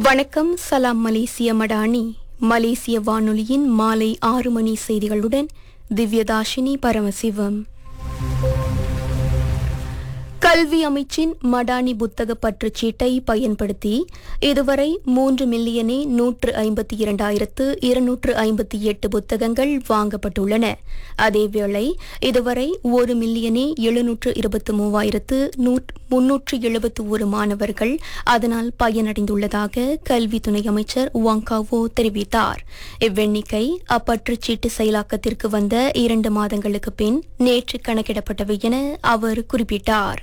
வணக்கம் சலாம் மலேசிய மடானி மலேசிய வானொலியின் மாலை ஆறு மணி செய்திகளுடன் திவ்யதாஷினி பரமசிவம் கல்வி அமைச்சின் மடானி புத்தக பற்றுச் சீட்டை பயன்படுத்தி இதுவரை மூன்று மில்லியனே நூற்று ஐம்பத்தி இரண்டாயிரத்து இருநூற்று ஐம்பத்தி எட்டு புத்தகங்கள் வாங்கப்பட்டுள்ளன அதேவேளை இதுவரை ஒரு மில்லியனே எழுநூற்று இருபத்தி மூவாயிரத்து முன்னூற்று எழுபத்து ஒரு மாணவர்கள் அதனால் பயனடைந்துள்ளதாக கல்வி துணை அமைச்சர் வாங்காவோ தெரிவித்தார் இவ்வெண்ணிக்கை அப்பற்றுச் சீட்டு செயலாக்கத்திற்கு வந்த இரண்டு மாதங்களுக்கு பின் நேற்று கணக்கிடப்பட்டவை என அவர் குறிப்பிட்டார்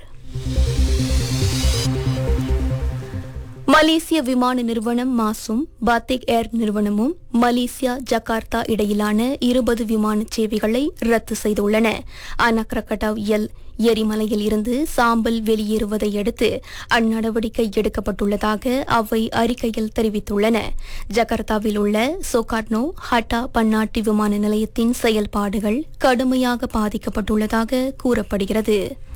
மலேசிய விமான நிறுவனம் மாசும் பாத்திக் ஏர் நிறுவனமும் மலேசியா ஜகார்த்தா இடையிலான இருபது விமான சேவைகளை ரத்து செய்துள்ளன அனக்ரகட்டாவ் எல் எரிமலையில் இருந்து சாம்பல் வெளியேறுவதை அடுத்து அந்நடவடிக்கை எடுக்கப்பட்டுள்ளதாக அவை அறிக்கையில் தெரிவித்துள்ளன ஜகார்த்தாவில் உள்ள சோகாட்னோ ஹட்டா பன்னாட்டு விமான நிலையத்தின் செயல்பாடுகள் கடுமையாக பாதிக்கப்பட்டுள்ளதாக கூறப்படுகிறது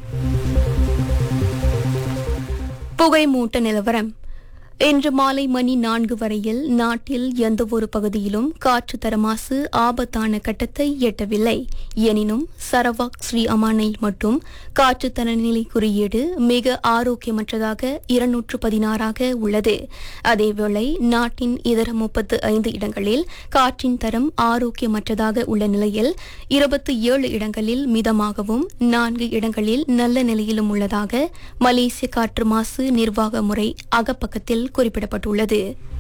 புகைமூட்ட நிலவரம் இன்று மாலை மணி நான்கு வரையில் நாட்டில் எந்தவொரு பகுதியிலும் காற்று தர மாசு ஆபத்தான கட்டத்தை எட்டவில்லை எனினும் சரவாக் ஸ்ரீ அமானில் மட்டும் காற்று தரநிலை குறியீடு மிக ஆரோக்கியமற்றதாக இருநூற்று பதினாறாக உள்ளது அதேவேளை நாட்டின் இதர முப்பத்து ஐந்து இடங்களில் காற்றின் தரம் ஆரோக்கியமற்றதாக உள்ள நிலையில் இருபத்தி ஏழு இடங்களில் மிதமாகவும் நான்கு இடங்களில் நல்ல நிலையிலும் உள்ளதாக மலேசிய காற்று மாசு நிர்வாக முறை அகப்பக்கத்தில் குறிப்பிடப்பட்டுள்ளது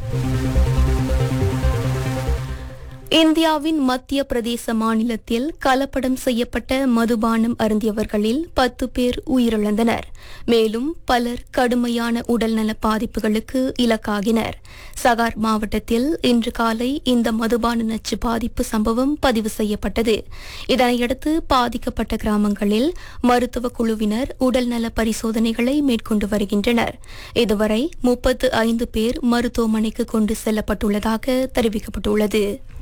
இந்தியாவின் மத்திய பிரதேச மாநிலத்தில் கலப்படம் செய்யப்பட்ட மதுபானம் அருந்தியவர்களில் பத்து பேர் உயிரிழந்தனர் மேலும் பலர் கடுமையான உடல்நல பாதிப்புகளுக்கு இலக்காகினர் சகார் மாவட்டத்தில் இன்று காலை இந்த மதுபான நச்சு பாதிப்பு சம்பவம் பதிவு செய்யப்பட்டது இதனையடுத்து பாதிக்கப்பட்ட கிராமங்களில் மருத்துவ குழுவினர் உடல்நல பரிசோதனைகளை மேற்கொண்டு வருகின்றனர் இதுவரை முப்பத்து ஐந்து பேர் மருத்துவமனைக்கு கொண்டு செல்லப்பட்டுள்ளதாக தெரிவிக்கப்பட்டுள்ளது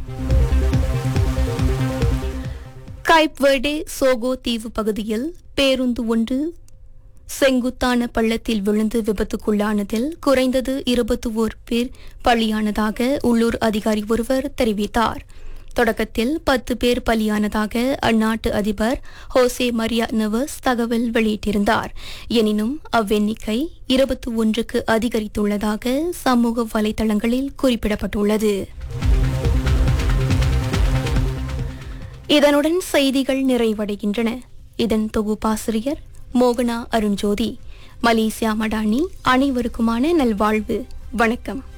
கைப் வெர்டே சோகோ தீவு பகுதியில் பேருந்து ஒன்று செங்குத்தான பள்ளத்தில் விழுந்து விபத்துக்குள்ளானதில் குறைந்தது இருபத்தி ஓர் பேர் பலியானதாக உள்ளூர் அதிகாரி ஒருவர் தெரிவித்தார் தொடக்கத்தில் பத்து பேர் பலியானதாக அந்நாட்டு அதிபர் ஹோசே மரியா நவஸ் தகவல் வெளியிட்டிருந்தார் எனினும் அவ்வெண்ணிக்கை இருபத்தி ஒன்றுக்கு அதிகரித்துள்ளதாக சமூக வலைதளங்களில் குறிப்பிடப்பட்டுள்ளது இதனுடன் செய்திகள் நிறைவடைகின்றன இதன் தொகுப்பாசிரியர் மோகனா அருண்ஜோதி மலேசியா மடானி அனைவருக்குமான நல்வாழ்வு வணக்கம்